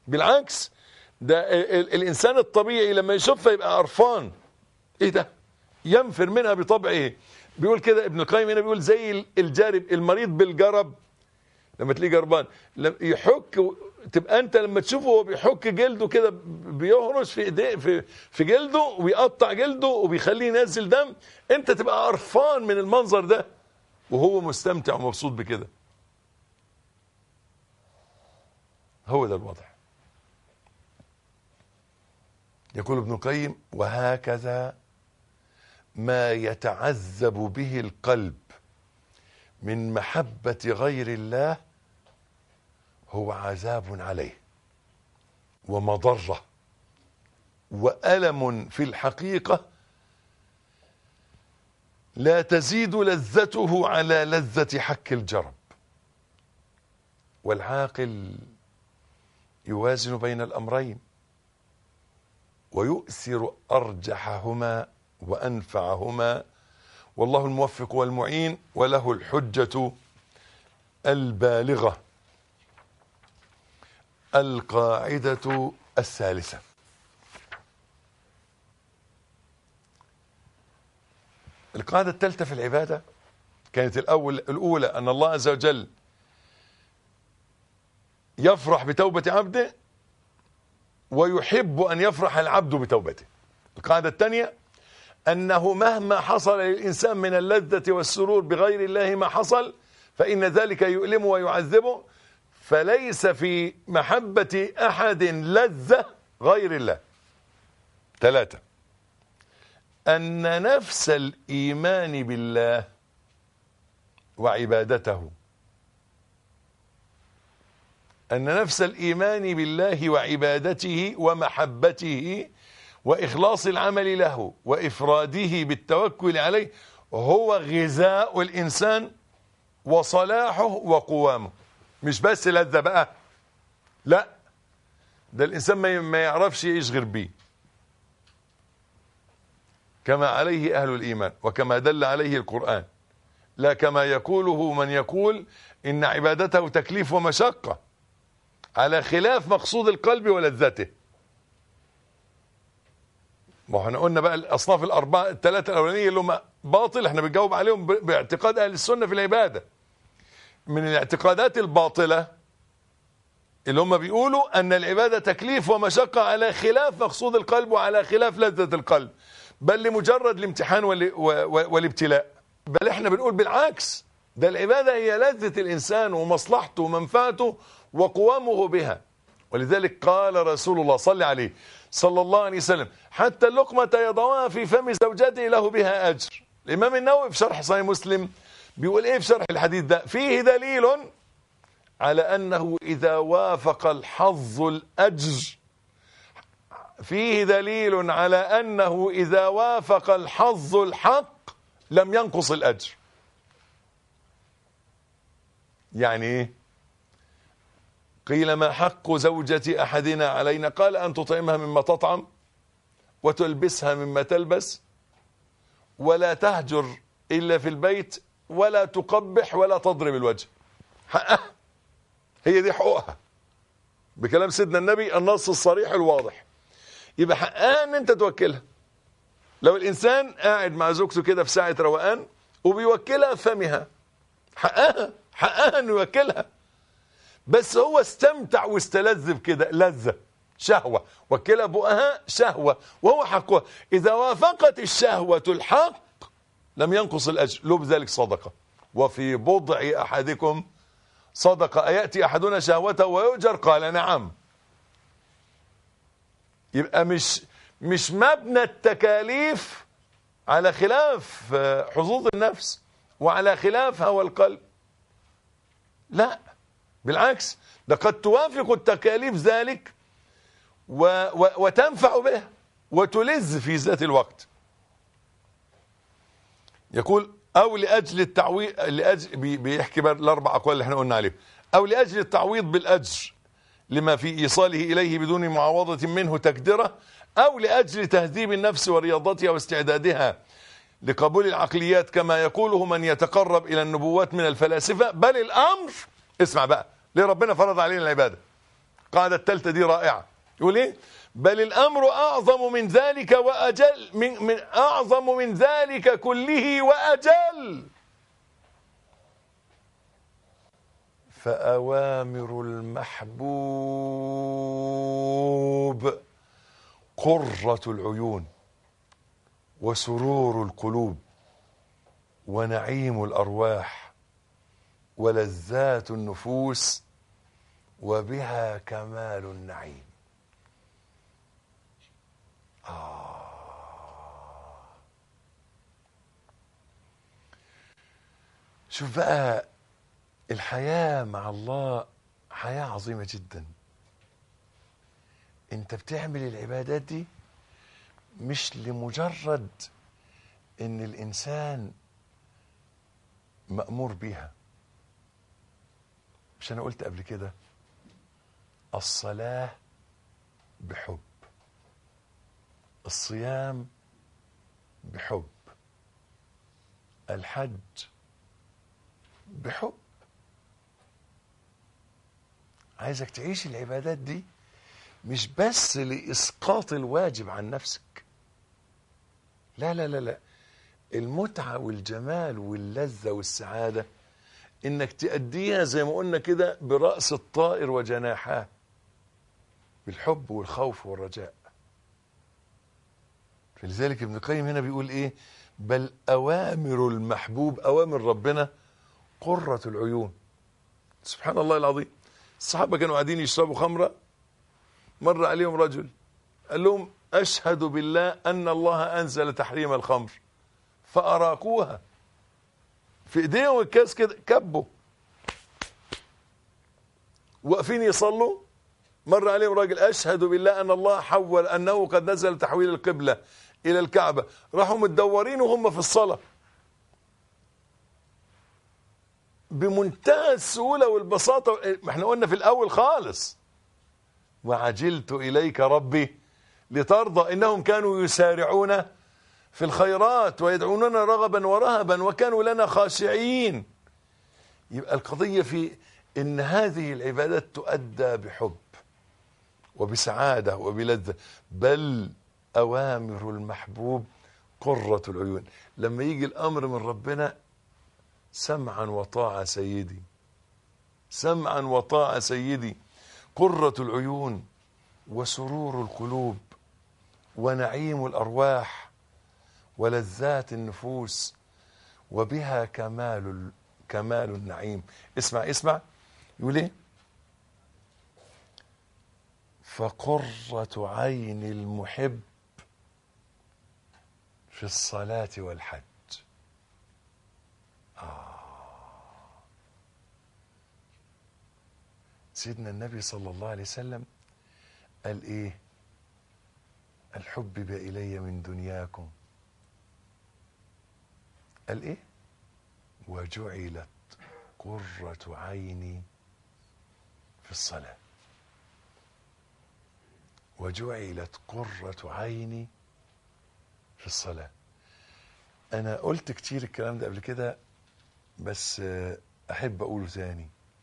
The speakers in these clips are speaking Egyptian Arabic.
بالعكس ده ال- ال- الانسان الطبيعي لما يشوفها يبقى قرفان ايه ده ينفر منها بطبعه بيقول كده ابن القيم هنا بيقول زي ال- الجارب المريض بالجرب لما تلاقيه جربان لما يحك و- تبقى انت لما تشوفه وهو بيحك جلده كده بيهرش في ايديه في في جلده ويقطع جلده وبيخليه ينزل دم انت تبقى قرفان من المنظر ده وهو مستمتع ومبسوط بكده هو ده الوضع يقول ابن القيم وهكذا ما يتعذب به القلب من محبة غير الله هو عذاب عليه ومضرة وألم في الحقيقة لا تزيد لذته على لذة حك الجرب والعاقل يوازن بين الأمرين ويؤثر أرجحهما وأنفعهما والله الموفق والمعين وله الحجة البالغة القاعدة الثالثة القاعدة الثالثة في العبادة كانت الأول الأولى أن الله عز وجل يفرح بتوبة عبده ويحب أن يفرح العبد بتوبته القاعدة الثانية أنه مهما حصل للإنسان من اللذة والسرور بغير الله ما حصل فإن ذلك يؤلمه ويعذبه فليس في محبة أحد لذة غير الله ثلاثة أن نفس الإيمان بالله وعبادته أن نفس الإيمان بالله وعبادته ومحبته وإخلاص العمل له وإفراده بالتوكل عليه هو غذاء الإنسان وصلاحه وقوامه مش بس لذة بقى لا ده الإنسان ما ما يعرفش يعيش غير بيه كما عليه أهل الإيمان وكما دل عليه القرآن لا كما يقوله من يقول إن عبادته تكليف ومشقة على خلاف مقصود القلب ولذته ما احنا قلنا بقى الاصناف الاربعه الثلاثه الاولانيه اللي هم باطل احنا بنجاوب عليهم ب- باعتقاد اهل السنه في العباده من الاعتقادات الباطله اللي هم بيقولوا ان العباده تكليف ومشقه على خلاف مقصود القلب وعلى خلاف لذه القلب بل لمجرد الامتحان وال- و- و- والابتلاء بل احنا بنقول بالعكس ده العباده هي لذه الانسان ومصلحته ومنفعته وقوامه بها ولذلك قال رسول الله صلى عليه صلى الله عليه وسلم حتى اللقمة يضعها في فم زوجته له بها أجر الإمام النووي في شرح صحيح مسلم بيقول إيه في شرح الحديث ده فيه دليل على أنه إذا وافق الحظ الأجر فيه دليل على أنه إذا وافق الحظ الحق لم ينقص الأجر يعني إيه قيل ما حق زوجة أحدنا علينا قال أن تطعمها مما تطعم وتلبسها مما تلبس ولا تهجر إلا في البيت ولا تقبح ولا تضرب الوجه حقها هي دي حقوقها بكلام سيدنا النبي النص الصريح الواضح يبقى حقها ان انت توكلها لو الانسان قاعد مع زوجته كده في ساعة روقان وبيوكلها فمها حقها حقها انه يوكلها بس هو استمتع واستلذ بكده لذة شهوة وكلا بؤها شهوة وهو حقها إذا وافقت الشهوة الحق لم ينقص الأجر له بذلك صدقة وفي بضع أحدكم صدقة أيأتي أحدنا شهوته ويؤجر قال نعم يبقى مش مش مبنى التكاليف على خلاف آه، حظوظ النفس وعلى خلاف هوى القلب لا بالعكس ده قد توافق التكاليف ذلك و و وتنفع به وتلذ في ذات الوقت يقول او لاجل التعويض لاجل بي- بيحكي بقى الاربع اقوال اللي احنا قلنا عليهم او لاجل التعويض بالاجر لما في ايصاله اليه بدون معاوضه منه تقدره او لاجل تهذيب النفس ورياضتها واستعدادها لقبول العقليات كما يقوله من يتقرب الى النبوات من الفلاسفه بل الامر اسمع بقى ليه ربنا فرض علينا العباده القاعدة الثالثة دي رائعة يقول ايه بل الأمر أعظم من ذلك وأجل من, من أعظم من ذلك كله وأجل فأوامر المحبوب قرة العيون وسرور القلوب ونعيم الأرواح ولذات النفوس وبها كمال النعيم آه شوف بقى الحياة مع الله حياة عظيمة جدا انت بتعمل العبادات دي مش لمجرد ان الانسان مأمور بيها مش انا قلت قبل كده الصلاة بحب الصيام بحب الحج بحب عايزك تعيش العبادات دي مش بس لإسقاط الواجب عن نفسك لا لا لا لا المتعة والجمال واللذة والسعادة انك تأديها زي ما قلنا كده برأس الطائر وجناحاه بالحب والخوف والرجاء فلذلك ابن القيم هنا بيقول ايه بل اوامر المحبوب اوامر ربنا قرة العيون سبحان الله العظيم الصحابة كانوا قاعدين يشربوا خمرة مر عليهم رجل قال لهم أشهد بالله أن الله أنزل تحريم الخمر فأراقوها في ايديهم الكاس كده كبوا واقفين يصلوا مر عليهم راجل أشهد بالله أن الله حول أنه قد نزل تحويل القبلة إلى الكعبة راحوا متدورين وهم في الصلاة بمنتهى السهولة والبساطة ما احنا قلنا في الأول خالص وعجلت إليك ربي لترضى إنهم كانوا يسارعون في الخيرات ويدعوننا رغبا ورهبا وكانوا لنا خاشعين يبقى القضية في إن هذه العبادات تؤدى بحب وبسعادة وبلذة بل أوامر المحبوب قرة العيون لما يجي الأمر من ربنا سمعا وطاعة سيدي سمعا وطاعة سيدي قرة العيون وسرور القلوب ونعيم الأرواح ولذات النفوس وبها كمال كمال النعيم اسمع اسمع يقول ايه فقرة عين المحب في الصلاة والحج سيدنا النبي صلى الله عليه وسلم قال ايه الحبب الي من دنياكم قال ايه وجعلت قرة عيني في الصلاة وجعلت قرة عيني في الصلاة انا قلت كتير الكلام ده قبل كده بس احب اقوله ثاني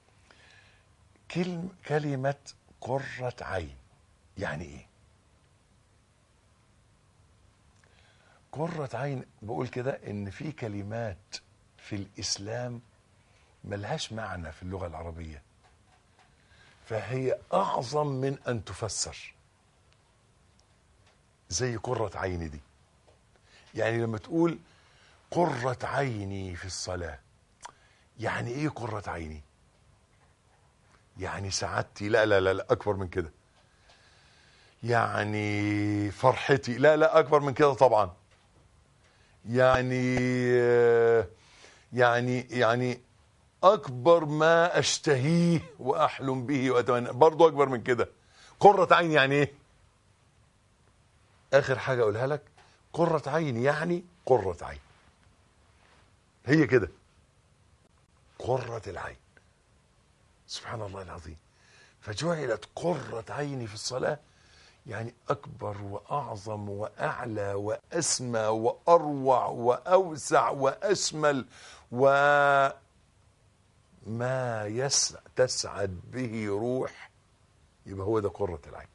كلم كلمة قرة عين يعني ايه قرة عين بقول كده ان في كلمات في الاسلام ملهاش معنى في اللغة العربية فهي اعظم من ان تفسر زي قرة عيني دي يعني لما تقول قرة عيني في الصلاة يعني ايه قرة عيني يعني سعادتي لا لا لا لا اكبر من كده يعني فرحتي لا لا اكبر من كده طبعا يعني يعني يعني اكبر ما اشتهيه واحلم به واتمنى برضه اكبر من كده قرة عين يعني ايه اخر حاجة اقولها لك قرة عين يعني قرة عين هي كده قرة العين سبحان الله العظيم فجعلت قرة عيني في الصلاة يعني أكبر وأعظم وأعلى وأسمى وأروع وأوسع وأشمل وما يسع تسعد به روح يبقى هو ده قرة العين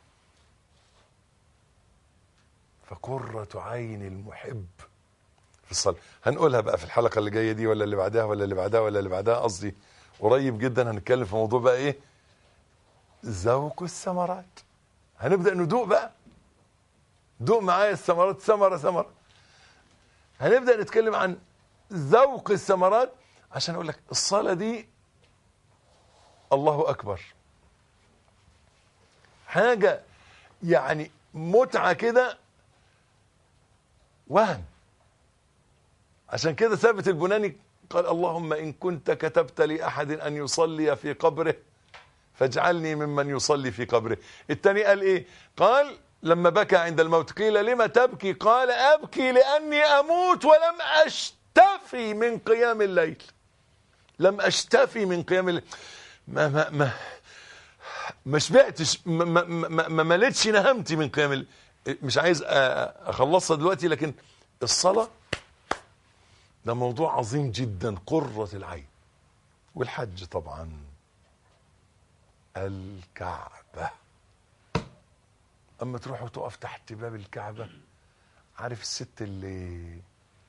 فقرة عين المحب في الصلاة هنقولها بقى في الحلقة اللي جاية دي ولا اللي بعدها ولا اللي بعدها ولا اللي بعدها قصدي قريب جدا هنتكلم في موضوع بقى ايه ذوق الثمرات هنبدأ ندوق بقى دوق معايا الثمرات ثمرة ثمرة هنبدأ نتكلم عن ذوق الثمرات عشان اقول لك الصلاة دي الله اكبر حاجة يعني متعة كده وهم عشان كده ثابت البناني قال اللهم إن كنت كتبت لأحد أن يصلي في قبره فاجعلني ممن يصلي في قبره الثاني قال إيه قال لما بكى عند الموت قيل لما تبكي قال أبكي لأني أموت ولم أشتفي من قيام الليل لم أشتفي من قيام الليل ما ما ما ما شبعتش ما, ما, ما, ما مليتش نهمتي من قيام الليل مش عايز أخلصها دلوقتي لكن الصلاة ده موضوع عظيم جدا قرة العين والحج طبعا الكعبة اما تروح وتقف تحت باب الكعبة عارف الست اللي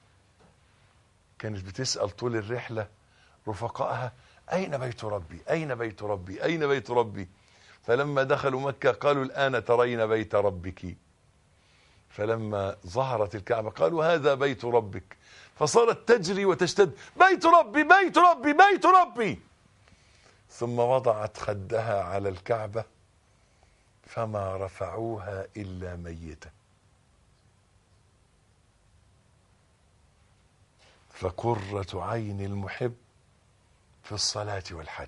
كانت بتسأل طول الرحلة رفقائها أين بيت ربي أين بيت ربي أين بيت ربي فلما دخلوا مكة قالوا الآن ترين بيت ربك فلما ظهرت الكعبة قالوا هذا بيت ربك فصارت تجري وتشتد بيت ربي بيت ربي بيت ربي ثم وضعت خدها على الكعبة فما رفعوها إلا ميتة فقرة عين المحب في الصلاة والحج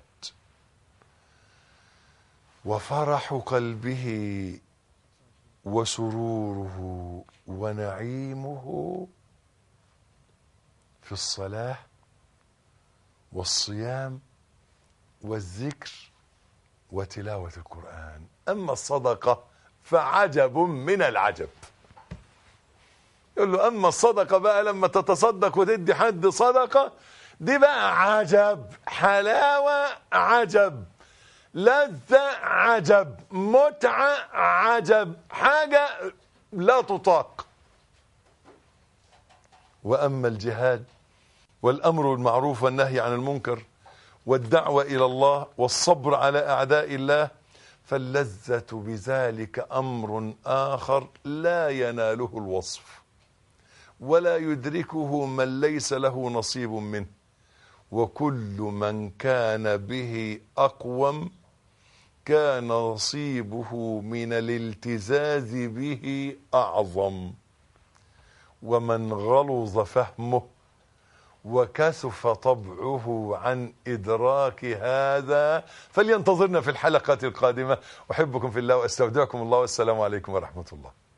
وفرح قلبه وسروره ونعيمه في الصلاة والصيام والذكر وتلاوة القرآن أما الصدقة فعجب من العجب يقول له أما الصدقة بقى لما تتصدق وتدي حد صدقة دي بقى عجب حلاوة عجب لذة عجب متعة عجب حاجة لا تطاق وأما الجهاد والأمر بالمعروف والنهي عن المنكر والدعوة إلى الله والصبر على أعداء الله فاللذة بذلك أمر آخر لا يناله الوصف ولا يدركه من ليس له نصيب منه وكل من كان به أقوم كان نصيبه من الالتزاز به أعظم ومن غلظ فهمه وكثف طبعه عن إدراك هذا فلينتظرنا في الحلقات القادمة أحبكم في الله وأستودعكم الله والسلام عليكم ورحمة الله